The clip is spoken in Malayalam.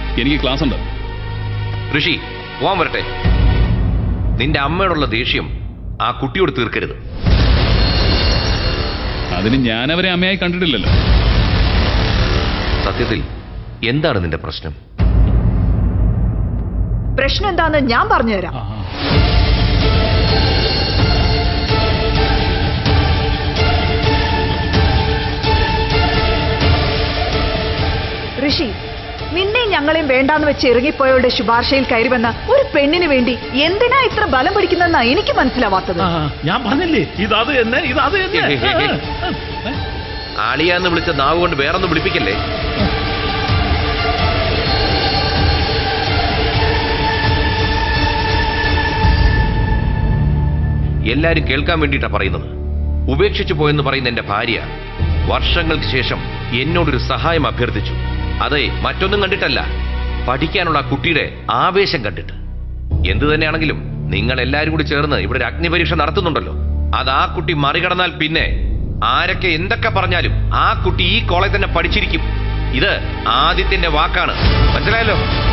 എനിക്ക് ക്ലാസ് ഉണ്ട് ഋഷി പോവാൻ വരട്ടെ നിന്റെ അമ്മയോടുള്ള ദേഷ്യം ആ കുട്ടിയോട് തീർക്കരുത് അതിന് ഞാൻ അവരെ അമ്മയായി കണ്ടിട്ടില്ലല്ലോ സത്യത്തിൽ എന്താണ് നിന്റെ പ്രശ്നം പ്രശ്നം എന്താന്ന് ഞാൻ പറഞ്ഞുതരാം ഋഷി നിന്നെ ഞങ്ങളെയും വേണ്ടാന്ന് വെച്ച് ഇറങ്ങിപ്പോയവരുടെ ശുപാർശയിൽ കയറി വന്ന ഒരു പെണ്ണിന് വേണ്ടി എന്തിനാ ഇത്ര ബലം പിടിക്കുന്നെന്നാ എനിക്ക് മനസ്സിലാവാത്തത് ഞാൻ പറഞ്ഞില്ലേ ഇതത് തന്നെ ഇതത് ഹേ, ഹേ, ഹേ, ഹേ. ആളിയാന്ന് വിളിച്ച നാവ് കൊണ്ട് വേറൊന്നും വിളിപ്പിക്കല്ലേ എല്ലാരും കേൾക്കാൻ വേണ്ടിയിട്ടാ പറയുന്നത് ഉപേക്ഷിച്ചു പോയെന്ന് പറയുന്ന എന്റെ ഭാര്യ വർഷങ്ങൾക്ക് ശേഷം എന്നോടൊരു സഹായം അഭ്യർത്ഥിച്ചു അതെ മറ്റൊന്നും കണ്ടിട്ടല്ല പഠിക്കാനുള്ള ആ കുട്ടിയുടെ ആവേശം കണ്ടിട്ട് എന്തു തന്നെയാണെങ്കിലും നിങ്ങൾ എല്ലാരും കൂടി ചേർന്ന് ഇവിടെ ഒരു അഗ്നിപരീക്ഷ നടത്തുന്നുണ്ടല്ലോ അത് ആ കുട്ടി മറികടന്നാൽ പിന്നെ ആരൊക്കെ എന്തൊക്കെ പറഞ്ഞാലും ആ കുട്ടി ഈ കോളേജ് തന്നെ പഠിച്ചിരിക്കും ഇത് ആദിത്യന്റെ വാക്കാണ് മനസ്സിലായല്ലോ